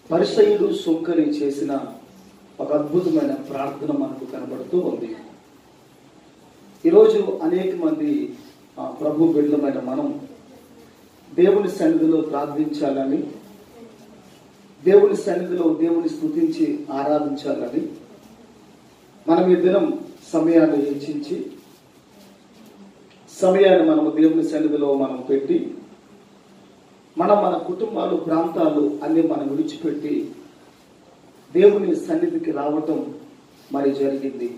పరిసయుడు సుంకరి చేసిన ఒక అద్భుతమైన ప్రార్థన మనకు కనబడుతూ ఉంది ఈరోజు అనేక మంది ఆ, ప్రభు బిడ్డలమైన మనం దేవుని సన్నిధిలో ప్రార్థించాలని దేవుని సన్నిధిలో దేవుని స్తుతించి ఆరాధించాలని మనం ఈ దినం సమయాన్ని హెచ్చించి సమయాన్ని మనము దేవుని సన్నిధిలో మనం పెట్టి మనం మన కుటుంబాలు ప్రాంతాలు అన్ని మనం విడిచిపెట్టి దేవుని సన్నిధికి రావటం మరి జరిగింది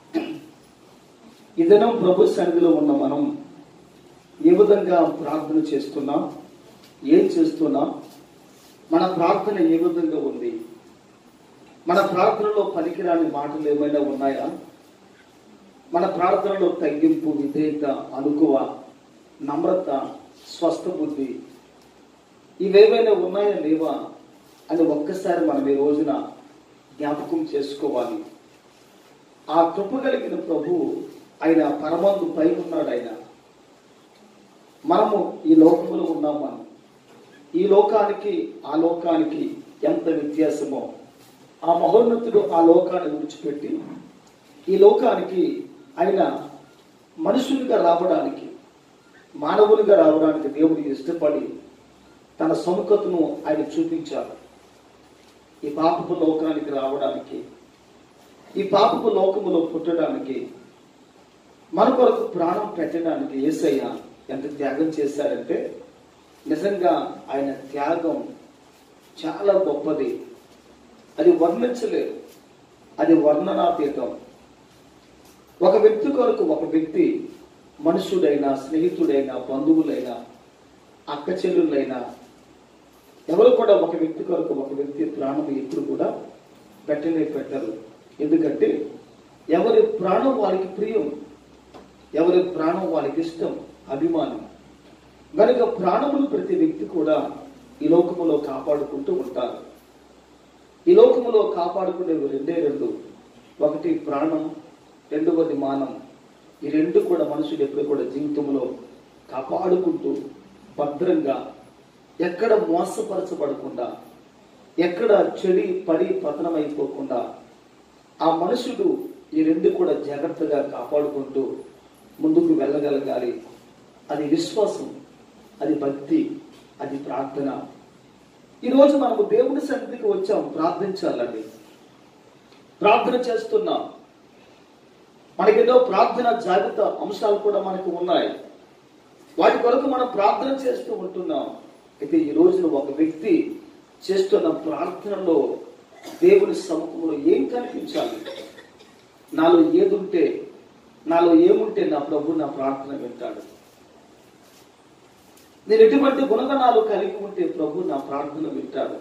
ఈ దినం ప్రభు సన్నిధిలో ఉన్న మనం ఏ విధంగా ప్రార్థన చేస్తున్నాం ఏం చేస్తున్నాం మన ప్రార్థన ఏ విధంగా ఉంది మన ప్రార్థనలో పనికిరాని మాటలు ఏమైనా ఉన్నాయా మన ప్రార్థనలో తగ్గింపు విధేయత అనుకువ నమ్రత స్వస్థ బుద్ధి ఇవేవైనా ఉన్నాయా లేవా అని ఒక్కసారి మనం ఈ రోజున జ్ఞాపకం చేసుకోవాలి ఆ కృప కలిగిన ప్రభు ఆయన పరమందు పై ఉన్నాడు ఆయన మనము ఈ లోకములో ఉన్నాం మనం ఈ లోకానికి ఆ లోకానికి ఎంత వ్యత్యాసమో ఆ మహోన్నతుడు ఆ లోకాన్ని విడిచిపెట్టి ఈ లోకానికి ఆయన మనుషులుగా రావడానికి మానవులుగా రావడానికి దేవుడు ఇష్టపడి తన సముఖతను ఆయన చూపించారు ఈ పాపపు లోకానికి రావడానికి ఈ పాపపు లోకములో పుట్టడానికి మన కొరకు ప్రాణం పెట్టడానికి ఏసయ్య ఎంత త్యాగం చేశారంటే నిజంగా ఆయన త్యాగం చాలా గొప్పది అది వర్ణించలేదు అది వర్ణనాతీతం ఒక వ్యక్తి కొరకు ఒక వ్యక్తి మనుషుడైనా స్నేహితుడైనా బంధువులైనా అక్క చెల్లులైనా ఎవరు కూడా ఒక వ్యక్తి కొరకు ఒక వ్యక్తి ప్రాణం ఎప్పుడు కూడా పెట్టనే పెట్టరు ఎందుకంటే ఎవరి ప్రాణం వారికి ప్రియం ఎవరి ప్రాణం వారికి ఇష్టం అభిమానం కనుక ప్రాణములు ప్రతి వ్యక్తి కూడా ఈ లోకములో కాపాడుకుంటూ ఉంటారు ఈ లోకములో కాపాడుకునేవి రెండే రెండు ఒకటి ప్రాణం రెండవది మానం ఈ రెండు కూడా మనుషులు ఎప్పుడు కూడా జీవితంలో కాపాడుకుంటూ భద్రంగా ఎక్కడ మోసపరచబడకుండా ఎక్కడ చెడి పడి పతనమైపోకుండా ఆ మనుషుడు ఈ రెండు కూడా జాగ్రత్తగా కాపాడుకుంటూ ముందుకు వెళ్ళగలగాలి అది విశ్వాసం అది భక్తి అది ప్రార్థన ఈరోజు మనము దేవుని సన్నిధికి వచ్చాం ప్రార్థించాలండి ప్రార్థన చేస్తున్నాం మనకెన్నో ప్రార్థన జాగ్రత్త అంశాలు కూడా మనకు ఉన్నాయి వాటి కొరకు మనం ప్రార్థన చేస్తూ ఉంటున్నాం అయితే ఈ రోజున ఒక వ్యక్తి చేస్తున్న ప్రార్థనలో దేవుని సముఖంలో ఏం కనిపించాలి నాలో ఏదుంటే నాలో ఏముంటే నా ప్రభు నా ప్రార్థన వింటాడు నేను ఎటువంటి గుణగణాలు కలిగి ఉంటే ప్రభు నా ప్రార్థన వింటాడు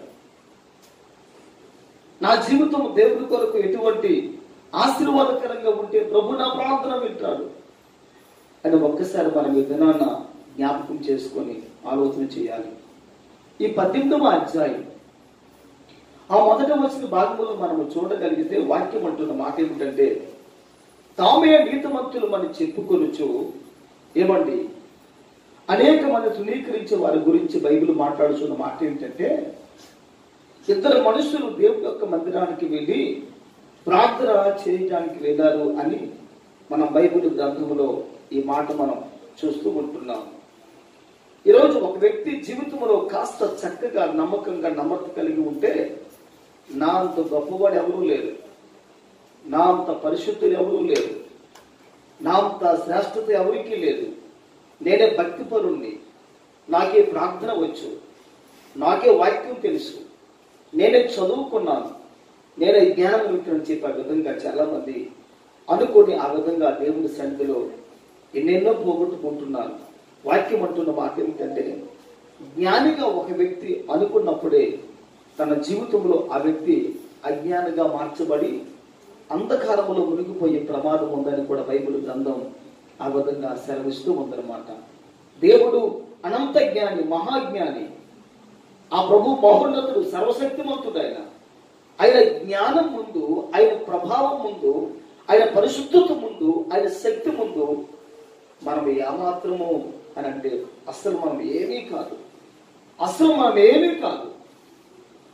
నా జీవితం దేవుని కొరకు ఎటువంటి ఆశీర్వాదకరంగా ఉంటే ప్రభు నా ప్రార్థన వింటాడు అని ఒక్కసారి మనం ఈ దినాన్న జ్ఞాపకం చేసుకొని ఆలోచన చేయాలి ఈ పద్దెనిమిదవ అధ్యాయం ఆ మొదట వచ్చిన భాగంలో మనము చూడగలిగితే వాక్యం అంటున్న మాట ఏమిటంటే తామే నీతిమంతులు మనం చెప్పుకొనుచు ఏమండి అనేక మంది తృణీకరించే వారి గురించి బైబిల్ మాట్లాడుతున్న మాట ఏంటంటే ఇద్దరు మనుషులు దేవుని యొక్క మందిరానికి వెళ్ళి ప్రార్థన చేయడానికి వెళ్ళారు అని మనం బైబిల్ గ్రంథంలో ఈ మాట మనం చూస్తూ ఉంటున్నాం ఈరోజు ఒక వ్యక్తి జీవితంలో కాస్త చక్కగా నమ్మకంగా నమ్మకం కలిగి ఉంటే నా అంత గొప్పవాడు ఎవరూ లేరు నా అంత పరిశుద్ధులు ఎవరూ లేరు నా అంత శ్రేష్టత ఎవరికీ లేదు నేనే భక్తి పరుణ్ణి నాకే ప్రార్థన వచ్చు నాకే వాక్యం తెలుసు నేనే చదువుకున్నాను నేనే జ్ఞానం వింటున్నాను చెప్పే విధంగా చాలా మంది అనుకొని ఆ విధంగా దేవుని సన్నిధిలో ఎన్నెన్నో పోగొట్టుకుంటున్నారు వాక్యం అంటున్న మాట ఏమిటంటే జ్ఞానిగా ఒక వ్యక్తి అనుకున్నప్పుడే తన జీవితంలో ఆ వ్యక్తి అజ్ఞానిగా మార్చబడి అంధకారములో మునిగిపోయే ప్రమాదం ఉందని కూడా బైబిల్ గ్రంథం ఆ విధంగా సెలవిస్తూ ఉందన్నమాట దేవుడు అనంత జ్ఞాని మహాజ్ఞాని ఆ ప్రభు మహోన్నతుడు సర్వశక్తిమంతుడు ఆయన ఆయన జ్ఞానం ముందు ఆయన ప్రభావం ముందు ఆయన పరిశుద్ధత ముందు ఆయన శక్తి ముందు మనం ఏమాత్రము అని అంటే అసలు మనం ఏమీ కాదు అసలు మనం ఏమీ కాదు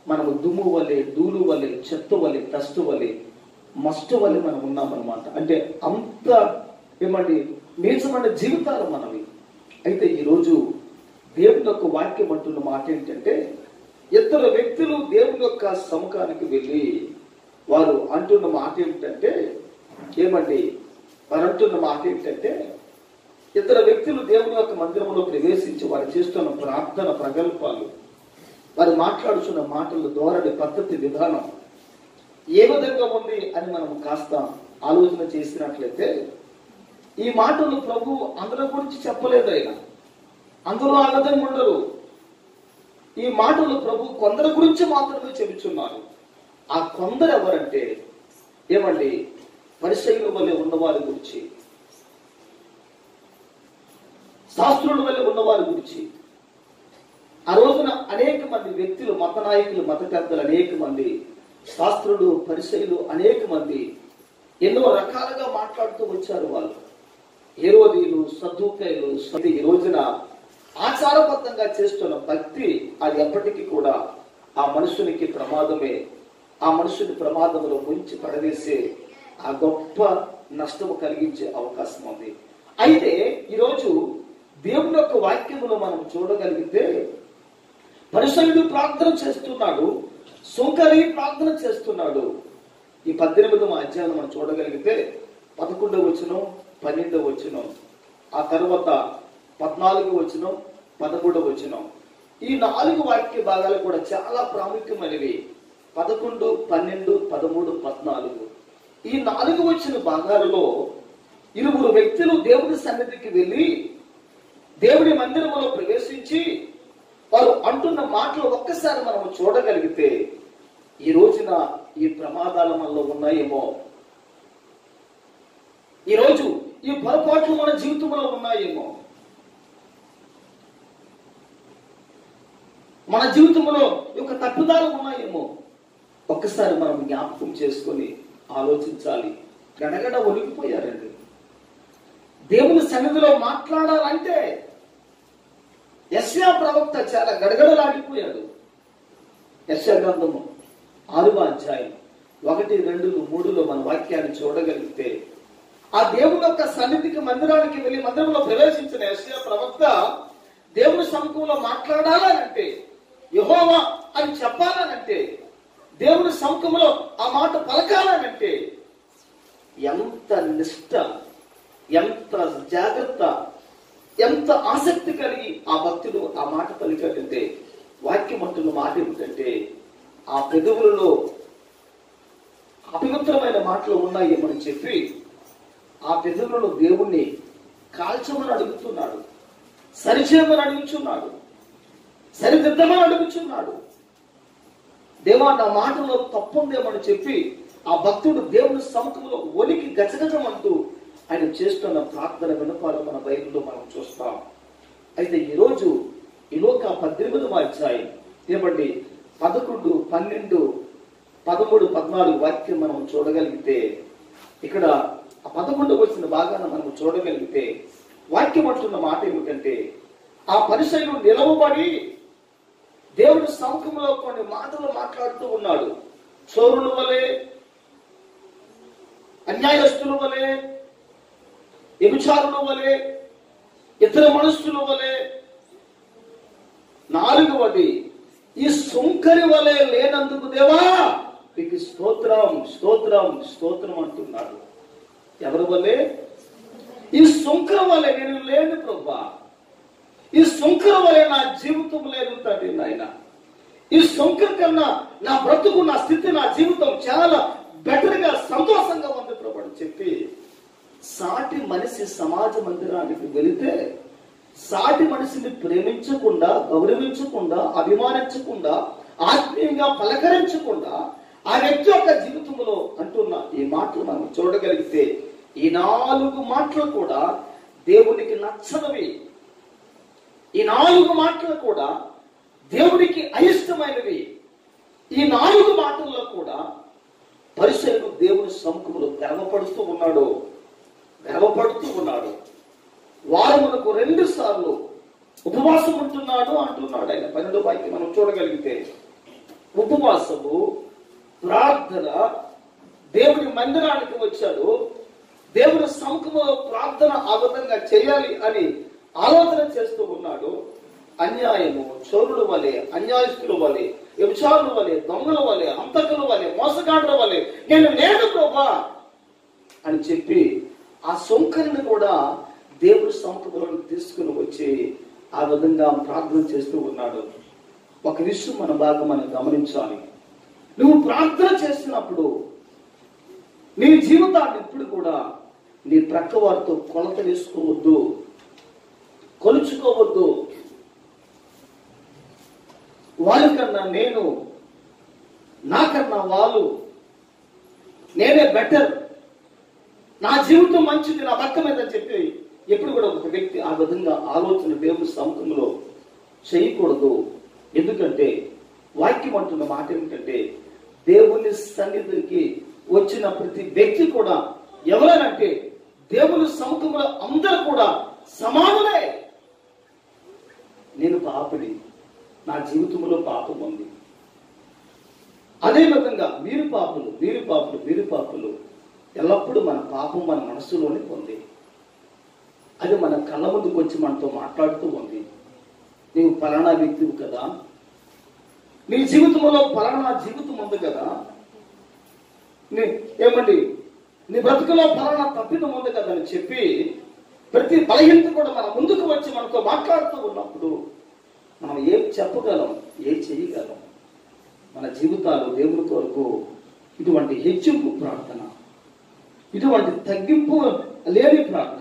మనము దుమ్ము వలె ధూళి వలె చెత్త వలె దస్తు వలె మస్టు వలె మనం ఉన్నామన్నమాట అంటే అంత ఏమండి నీచమైన జీవితాలు మనవి అయితే ఈరోజు దేవుని యొక్క వాక్యం అంటున్న మాట ఏంటంటే ఇద్దరు వ్యక్తులు దేవుని యొక్క సముఖానికి వెళ్ళి వారు అంటున్న మాట ఏమిటంటే ఏమండి వారు అంటున్న మాట ఏంటంటే ఇద్దరు వ్యక్తులు దేవుని యొక్క మందిరంలో ప్రవేశించి వారు చేస్తున్న ప్రార్థన ప్రగల్భాలు వారు మాట్లాడుతున్న మాటల ధోరణి పద్ధతి విధానం ఏ విధంగా ఉంది అని మనం కాస్త ఆలోచన చేసినట్లయితే ఈ మాటలు ప్రభు అందరి గురించి చెప్పలేదు ఆయన అందులో అన్నదని ఉండరు ఈ మాటలు ప్రభు కొందరి గురించి మాత్రమే చెబుతున్నారు ఆ కొందరు ఎవరంటే ఏమండి పరిశైలు వల్లే ఉన్నవారి గురించి శాస్త్రుల వల్లే ఉన్నవారి గురించి ఆ రోజున అనేక మంది వ్యక్తులు మత నాయకులు మత పెద్దలు అనేక మంది శాస్త్రులు పరిశైలు అనేక మంది ఎన్నో రకాలుగా మాట్లాడుతూ వచ్చారు వాళ్ళు హేరోదీలు సద్దుకాయలు సది ఈ రోజున ఆచారబద్ధంగా చేస్తున్న భక్తి అది ఎప్పటికీ కూడా ఆ మనుషునికి ప్రమాదమే ఆ మనుషుని ప్రమాదంలో ముంచి పడవేసే ఆ గొప్ప నష్టము కలిగించే అవకాశం ఉంది అయితే ఈరోజు దేవుని యొక్క వాక్యములో మనం చూడగలిగితే పరిశుద్ధుడు ప్రార్థన చేస్తున్నాడు సుంకరి ప్రార్థన చేస్తున్నాడు ఈ పద్దెనిమిదవ అధ్యాయం మనం చూడగలిగితే పదకొండవ వచనం పన్నెండవ వచనం ఆ తర్వాత పద్నాలుగు వచనం పదమూడవ వచనం ఈ నాలుగు వాక్య భాగాలు కూడా చాలా ప్రాముఖ్యమైనవి పదకొండు పన్నెండు పదమూడు పద్నాలుగు ఈ నాలుగు వచ్చిన భాగాలలో ఇరువురు వ్యక్తులు దేవుని సన్నిధికి వెళ్ళి దేవుని మందిరములో ప్రవేశించి వారు అంటున్న మాటలు ఒక్కసారి మనం చూడగలిగితే ఈ రోజున ఈ ప్రమాదాల మనలో ఉన్నాయేమో ఈరోజు ఈ పొరపాట్లు మన జీవితంలో ఉన్నాయేమో మన జీవితంలో ఈ యొక్క తప్పుదాలు ఉన్నాయేమో ఒక్కసారి మనం జ్ఞాపకం చేసుకొని ఆలోచించాలి గడగడ ఒలిగిపోయారండి దేవుని సన్నిధిలో మాట్లాడాలంటే యశ్యా ప్రవక్త చాలా గడగడలాడిపోయాడు యశ్యా గ్రంథము ఆరువ అధ్యాయం ఒకటి రెండు మూడులో మన వాక్యాన్ని చూడగలిగితే ఆ దేవుని యొక్క సన్నిధికి మందిరానికి వెళ్ళి మందిరంలో ప్రవేశించిన యశ్యా ప్రవక్త దేవుని సముఖంలో మాట్లాడాలనంటే యహోవా అని చెప్పాలనంటే దేవుని సముఖంలో ఆ మాట పలకాలనంటే ఎంత నిష్ట ఎంత జాగ్రత్త ఎంత ఆసక్తి కలిగి ఆ భక్తుడు ఆ మాట పలికాడంటే వాక్యం అంటున్న మాట ఏమిటంటే ఆ పెదవులలో అపవిత్రమైన మాటలు ఉన్నాయేమని చెప్పి ఆ పెదవులలో దేవుణ్ణి కాల్చమని అడుగుతున్నాడు సరిచేయమని అడుగుచున్నాడు సరిదిద్దమని అడుగుచున్నాడు దేవా నా మాటలో తప్పుందేమని చెప్పి ఆ భక్తుడు దేవుని సముఖంలో ఒలికి గజగజమంటూ ఆయన చేస్తున్న ప్రార్థన వినపాలు మన బైబిల్లో మనం చూస్తాం అయితే ఈరోజు ఈలోక పద్దెనిమిది అధ్యాయం ఏమండి పదకొండు పన్నెండు పదమూడు పద్నాలుగు వాక్యం మనం చూడగలిగితే ఇక్కడ ఆ పదకొండు వచ్చిన భాగాన మనం చూడగలిగితే వాక్యం అంటున్న మాట ఏమిటంటే ఆ పరిశైలు నిలవబడి దేవుడి సముఖంలో కొన్ని మాటలు మాట్లాడుతూ ఉన్నాడు చోరుల వలె అన్యాయస్తుల వలె వ్యభిచారుల వలె ఇతర మనుషుల వలె నాలుగవది ఈ సుంకరి వలె లేనందుకు దేవా మీకు స్తోత్రం స్తోత్రం స్తోత్రం అంటున్నాడు ఎవరి వలె ఈ సుంకర వలె నేను లేను ప్రభా ఈ సుంకర వలె నా జీవితం లేదు తండ్రి నాయన ఈ సుంకర కన్నా నా బ్రతుకు నా స్థితి నా జీవితం చాలా బెటర్ గా సంతోషంగా ఉంది ప్రభు అని చెప్పి సాటి మనిషి సమాజ మందిరానికి వెళితే సాటి మనిషిని ప్రేమించకుండా గౌరవించకుండా అభిమానించకుండా ఆత్మీయంగా పలకరించకుండా ఆ వ్యక్తి యొక్క జీవితంలో అంటున్న ఈ మాటలు మనం చూడగలిగితే ఈ నాలుగు మాటలు కూడా దేవునికి నచ్చనివి ఈ నాలుగు మాటలు కూడా దేవునికి అయిష్టమైనవి ఈ నాలుగు మాటల్లో కూడా పరిశైలు దేవుని సముఖంలో గర్వపడుతూ ఉన్నాడు గర్వపడుతూ ఉన్నాడు వారమునకు రెండు సార్లు ఉపవాసం ఉంటున్నాడు అంటున్నాడు ఆయన పన్నెండు పైకి మనం చూడగలిగితే ఉపవాసము ప్రార్థన దేవుని మందిరానికి వచ్చాడు దేవుని సముఖంలో ప్రార్థన ఆ విధంగా చేయాలి అని ఆలోచన చేస్తూ ఉన్నాడు అన్యాయము చోరుల వలె అన్యాయస్తుల వలె వ్యభిచారుల వలె దొంగల వలె హంతకుల వలె మోసగాడుల వలె నేను లేదు ప్రభా అని చెప్పి ఆ సొంకరిని కూడా దేవుడి సముఖంలో తీసుకుని వచ్చి ఆ విధంగా ప్రార్థన చేస్తూ ఉన్నాడు ఒక విషయం మన బాగా మనం గమనించాలి నువ్వు ప్రార్థన చేసినప్పుడు నీ జీవితాన్ని ఎప్పుడు కూడా నీ ప్రక్క వారితో కొలత వేసుకోవద్దు కొలుచుకోవద్దు వాళ్ళకన్నా నేను నాకన్నా వాళ్ళు నేనే బెటర్ నా జీవితం మంచిది నా పక్క మీద చెప్పి ఎప్పుడు కూడా ఒక వ్యక్తి ఆ విధంగా ఆలోచన దేవుని సముఖంలో చేయకూడదు ఎందుకంటే వాక్యం అంటున్న మాట ఏమిటంటే దేవుని సన్నిధికి వచ్చిన ప్రతి వ్యక్తి కూడా ఎవరనంటే దేవుని సముఖంలో అందరూ కూడా సమానులే నేను పాపిని నా జీవితంలో పాపం ఉంది అదే విధంగా మీరు పాపులు మీరు పాపులు మీరు పాపులు ఎల్లప్పుడూ మన పాపం మన మనసులోనే ఉంది అది మన కళ్ళ ముందుకు వచ్చి మనతో మాట్లాడుతూ ఉంది నీవు పలానా వ్యక్తివి కదా నీ జీవితంలో పలానా జీవితం ఉంది కదా నీ ఏమండి నీ బ్రతుకులో పలానా తప్పిదం ఉంది కదా అని చెప్పి ప్రతి బలహీనత కూడా మన ముందుకు వచ్చి మనతో మాట్లాడుతూ ఉన్నప్పుడు మనం ఏం చెప్పగలం ఏం చేయగలం మన జీవితాలు దేవుని కొరకు ఇటువంటి హెచ్చింపు ప్రార్థన ఇటువంటి తగ్గింపు లేని ప్రార్థన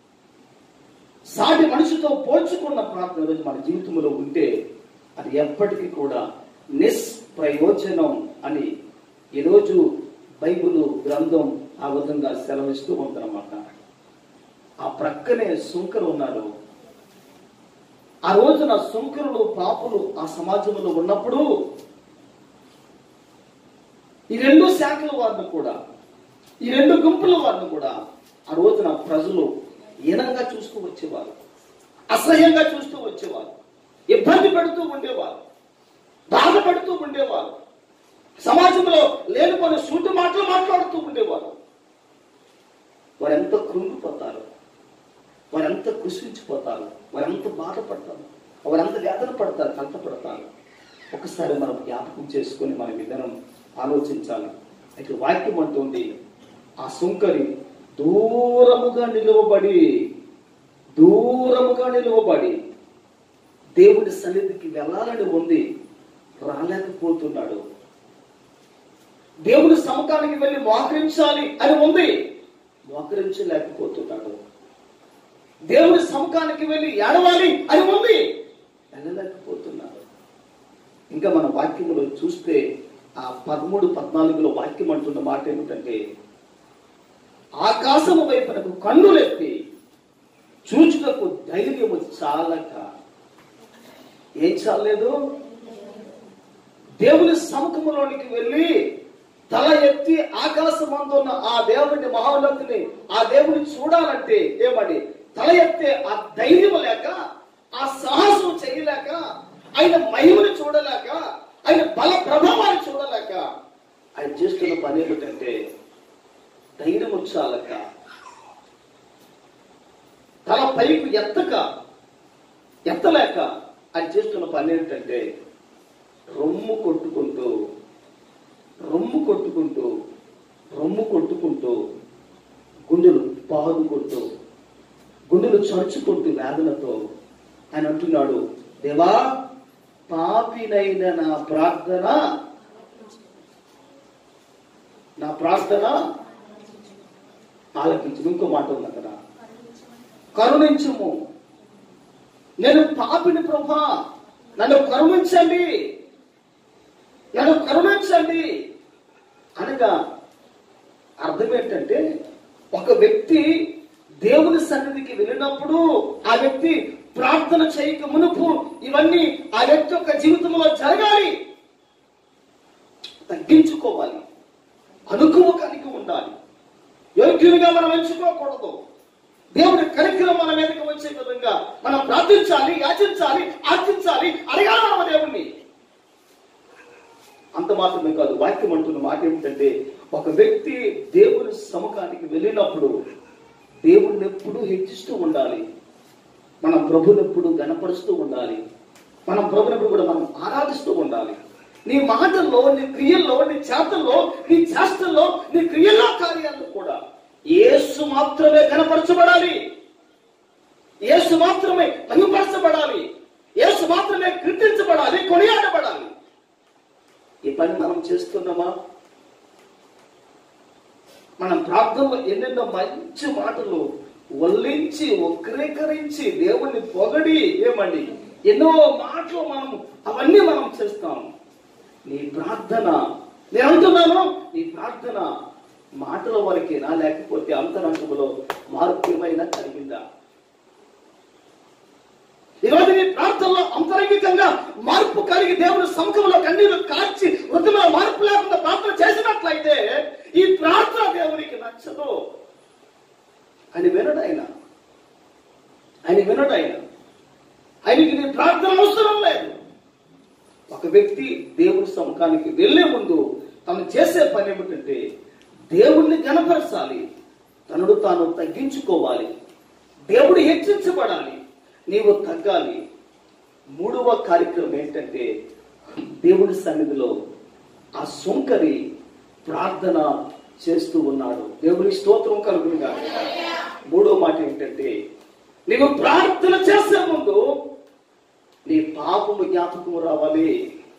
సాటి మనిషితో పోల్చుకున్న ప్రార్థన ఈరోజు మన జీవితంలో ఉంటే అది ఎప్పటికీ కూడా నిష్ప్రయోజనం అని ఈరోజు బైబిల్ గ్రంథం ఆ విధంగా సెలవిస్తూ ఉందన్నమాట ఆ ప్రక్కనే సుంకరు ఉన్నారు ఆ రోజున సుంకరులు పాపులు ఆ సమాజంలో ఉన్నప్పుడు ఈ రెండు శాఖల వారిని కూడా ఈ రెండు గుంపుల వారిని కూడా ఆ రోజున ప్రజలు హీనంగా చూస్తూ వచ్చేవారు అసహ్యంగా చూస్తూ వచ్చేవారు ఇబ్బంది పెడుతూ ఉండేవారు బాధపడుతూ ఉండేవారు సమాజంలో లేని కొన్ని సూటి మాటలు మాట్లాడుతూ ఉండేవారు వారెంత కృంగిపోతారు వారెంత కృషించిపోతారు వారెంత బాధపడతారు వారెంత వేదన పడతారు కలతపడతారు ఒకసారి మనం జ్ఞాపకం చేసుకొని మన విధానం ఆలోచించాలి అయితే వాక్యం అంటుంది ఆ సుంకరి దూరముగా నిలువబడి దూరముగా నిలువబడి దేవుడి సన్నిధికి వెళ్ళాలని ఉంది రాలేకపోతున్నాడు దేవుని సముఖానికి వెళ్ళి మోకరించాలి అని ఉంది మోకరించలేకపోతున్నాడు దేవుని సముఖానికి వెళ్ళి ఏడవాలి అని ఉంది వెళ్ళలేకపోతున్నాడు ఇంకా మన వాక్యములో చూస్తే ఆ పదమూడు పద్నాలుగులో వాక్యం అంటున్న మాట ఏమిటంటే ఆకాశము వైపునకు కన్నులెత్తి చూచుటకు ధైర్యము చాలక ఏం చాలేదు దేవుని సముఖములోనికి వెళ్ళి తల ఎత్తి ఆకాశమందున్న ఆ దేవుని మహోన్నతిని ఆ దేవుని చూడాలంటే ఏమని తల ఎత్తే ఆ ధైర్యం లేక ఆ సాహసం చేయలేక ఆయన మహిమని చూడలేక ఆయన బల ప్రభావాన్ని చూడలేక ఆయన చేస్తున్న పని ఏమిటంటే ధైర్యం చాలక తల పైపు ఎత్తక ఎత్తలేక ఆయన చేస్తున్న పని ఏంటంటే రొమ్ము కొట్టుకుంటూ రొమ్ము కొట్టుకుంటూ రొమ్ము కొట్టుకుంటూ గుండెలు బాదుకుంటూ గుండెలు చరుచుకుంటూ వేదనతో ఆయన అంటున్నాడు దేవా పాపినైన నా ప్రార్థన నా ప్రార్థన ఆలకించు ఇంకో మాట ఉంది అక్కడ కరుణించుము నేను పాపిని ప్రభా నన్ను కరుణించండి నన్ను కరుణించండి అనగా అర్థం ఏంటంటే ఒక వ్యక్తి దేవుని సన్నిధికి వెళ్ళినప్పుడు ఆ వ్యక్తి ప్రార్థన చేయక మునుపు ఇవన్నీ ఆ వ్యక్తి యొక్క జీవితంలో జరగాలి తగ్గించుకోవాలి అనుకువ కలిగి ఉండాలి యోగ్యునిగా మనం ఎంచుకోకూడదు దేవుడి కనికరం మన మీదకి వచ్చే విధంగా మనం ప్రార్థించాలి యాచించాలి ఆర్జించాలి అడగాలి మన దేవుణ్ణి అంత మాత్రమే కాదు వాక్యం అంటున్న మాట ఏమిటంటే ఒక వ్యక్తి దేవుని సముఖానికి వెళ్ళినప్పుడు దేవుణ్ణి ఎప్పుడూ హెచ్చిస్తూ ఉండాలి మన ప్రభుని ఎప్పుడు గణపరుస్తూ ఉండాలి మనం ప్రభుని కూడా మనం ఆరాధిస్తూ ఉండాలి నీ మాటల్లో నీ క్రియల్లో నీ చేతల్లో నీ చేష్టల్లో నీ క్రియల్లో కార్యాల్లో కూడా యేసు మాత్రమే కనపరచబడాలి యేసు మాత్రమే మహిమపరచబడాలి యేసు మాత్రమే కీర్తించబడాలి కొనియాడబడాలి ఈ పని మనం చేస్తున్నామా మనం ప్రార్థనలో ఎన్నెన్నో మంచి మాటలు వల్లించి వక్రీకరించి దేవుణ్ణి పొగడి ఏమండి ఎన్నో మాటలు మనం అవన్నీ మనం చేస్తాం నీ ప్రార్థన నేను అంటున్నాను నీ ప్రార్థన మాటల వరకేనా లేకపోతే అంతరంగంలో మార్పు ఏమైనా కలిగిందా ఈరోజు నీ ప్రార్థనలో అంతరంగికంగా మార్పు కలిగి దేవుని సముఖంలో కన్నీరు కార్చి వృద్ధిలో మార్పు లేకుండా ప్రార్థన చేసినట్లయితే ఈ ప్రార్థన దేవునికి నచ్చదు ఆయన వినడు ఆయన ఆయన వినడు ఆయన ఆయనకి నీ ప్రార్థన అవసరం లేదు ఒక వ్యక్తి దేవుని సముఖానికి వెళ్లే ముందు తను చేసే పని ఏమిటంటే దేవుణ్ణి గనపరచాలి తనను తాను తగ్గించుకోవాలి దేవుడు హెచ్చించబడాలి నీవు తగ్గాలి మూడవ కార్యక్రమం ఏంటంటే దేవుడి సన్నిధిలో ఆ సొంకరి ప్రార్థన చేస్తూ ఉన్నాడు దేవుని స్తోత్రం కలుగునుగా మూడో మాట ఏంటంటే నీవు ప్రార్థన చేసే ముందు నీ పాపము జ్ఞాపకము రావాలి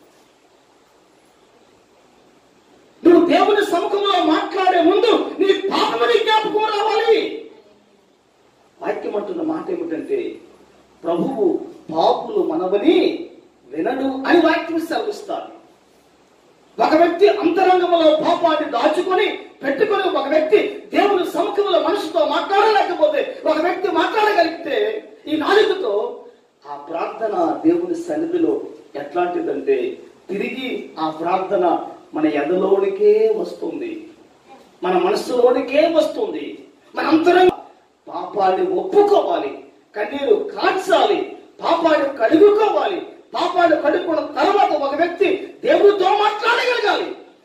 నువ్వు దేవుని సముఖంలో మాట్లాడే ముందు నీ పాపముని జ్ఞాపకం రావాలి వాక్యం అంటున్న మాట ఏమిటంటే ప్రభువు పాపులు మనవని వినడు అని వాక్యం సెలవిస్తారు ఒక వ్యక్తి అంతరంగంలో పాపాన్ని దాచుకొని పెట్టుకొని ఒక వ్యక్తి దేవుని సముఖంలో మనిషితో మాట్లాడలేకపోతే ఒక వ్యక్తి మాట్లాడగలిగితే ఈ నాలుగుతో ఆ ప్రార్థన దేవుని సన్నిధిలో ఎట్లాంటిదంటే తిరిగి ఆ ప్రార్థన మన ఎదలోనికే వస్తుంది మన మనస్సులోనికే వస్తుంది మన అంతరంగ పాపాన్ని ఒప్పుకోవాలి కన్నీరు కాల్చాలి పాపాన్ని కడుగుకోవాలి పాపాన్ని కడుక్కున్న తర్వాత ఒక వ్యక్తి దేవుడితో మాట్లాడగలగాలి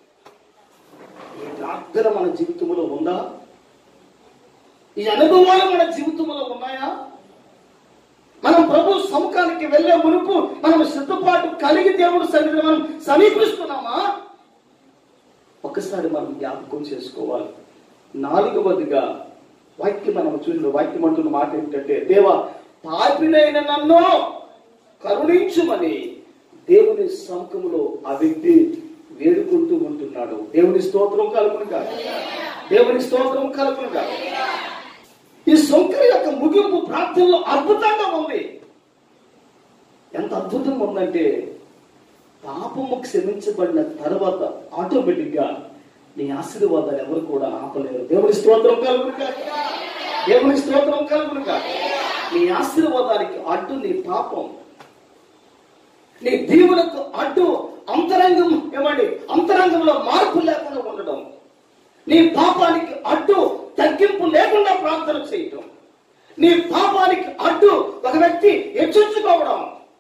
ఈ ప్రార్థన మన జీవితంలో ఉందా ఈ అనుభవాలు మన జీవితంలో ఉన్నాయా మనం ప్రభు సముఖానికి వెళ్లే మునుపు మనం సిద్ధపాటు కలిగి దేవుడు సన్నిధిని మనం సమీపిస్తున్నామా ఒక్కసారి మనం జ్ఞాపకం చేసుకోవాలి నాలుగవదిగా వాక్యం మనం చూసిన వాక్యం అంటున్న మాట ఏంటంటే దేవా పాపినైన నన్ను కరుణించుమని దేవుని సముఖములో ఆ వ్యక్తి వేడుకుంటూ ఉంటున్నాడు దేవుని స్తోత్రం కలుగును కాదు దేవుని స్తోత్రం కలుగును కాదు ఈ సొంకరి యొక్క ముగింపు ప్రార్థనలో అద్భుతంగా ఉంది ఎంత అద్భుతంగా ఉందంటే పాపము క్షమించబడిన తర్వాత ఆటోమేటిక్ గా నీ ఆశీర్వాదాలు ఎవరు కూడా ఆపలేరు దేవుని స్తోత్రం కలుగునుగా దేవుని స్తోత్రం కలుగునుగా నీ ఆశీర్వాదానికి అడ్డు నీ పాపం నీ దీవులకు అడ్డు అంతరంగం ఏమండి అంతరంగంలో మార్పు లేకుండా ఉండడం నీ పాపానికి అడ్డు తగ్గింపు లేకుండా ప్రార్థన చేయటం నీ పాపానికి అడ్డు ఒక వ్యక్తి హెచ్చించుకోవడం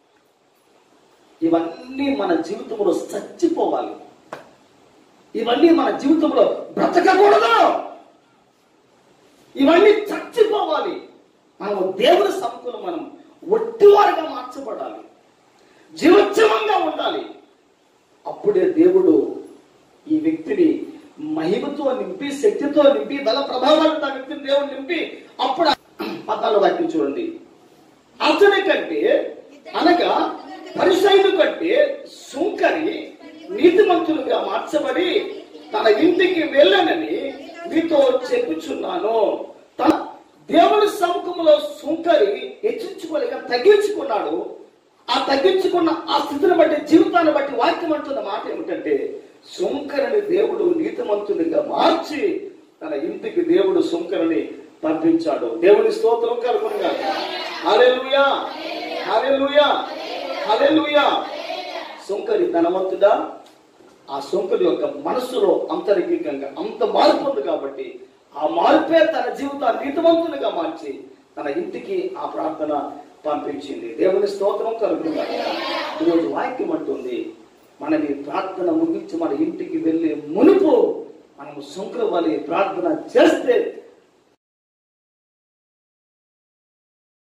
ఇవన్నీ మన జీవితంలో చచ్చిపోవాలి ఇవన్నీ మన జీవితంలో బ్రతకకూడదు ఇవన్నీ చచ్చిపోవాలి మనం దేవుని సముఖంలో మనం ఒట్టివారుగా మార్చబడాలి జీవోత్సవంగా ఉండాలి అప్పుడే దేవుడు ఈ వ్యక్తిని మహిమతో నింపి శక్తితో నింపి బల ప్రభావాలతో ఆ వ్యక్తిని దేవుడు నింపి అప్పుడు పదాలు వాక్యం చూడండి అతని కంటే అనగా పరిసైలు కంటే సుంకరి నీతిమంతులుగా మార్చబడి తన ఇంటికి వెళ్ళనని మీతో చెప్పుచున్నాను తన దేవుని సముఖంలో సుంకరి హెచ్చించుకోలేక తగ్గించుకున్నాడు ఆ తగ్గించుకున్న ఆ స్థితిని బట్టి జీవితాన్ని బట్టి వాక్యం అంటున్న మాట ఏమిటంటే సుంకరిని దేవుడు నీతిమంతునిగా మార్చి తన ఇంటికి దేవుడు సుంకరిని పంపించాడు దేవుని స్తోత్రం కలుగునుగా హల్లెలూయా హల్లెలూయా హల్లెలూయా సుంకరి ధనవంతుడా ఆ సొంకరి యొక్క మనస్సులో అంతరంగికంగా అంత మార్పు ఉంది కాబట్టి ఆ మార్పే తన జీవితాన్ని నీతివంతునిగా మార్చి తన ఇంటికి ఆ ప్రార్థన పంపించింది దేవుని స్తోత్రం కలుగుతుంది ఈరోజు వాక్యం అంటుంది మనం ఈ ప్రార్థన ముగించి మన ఇంటికి వెళ్ళే మునుపు మనము శంకరవాలి ప్రార్థన చేస్తే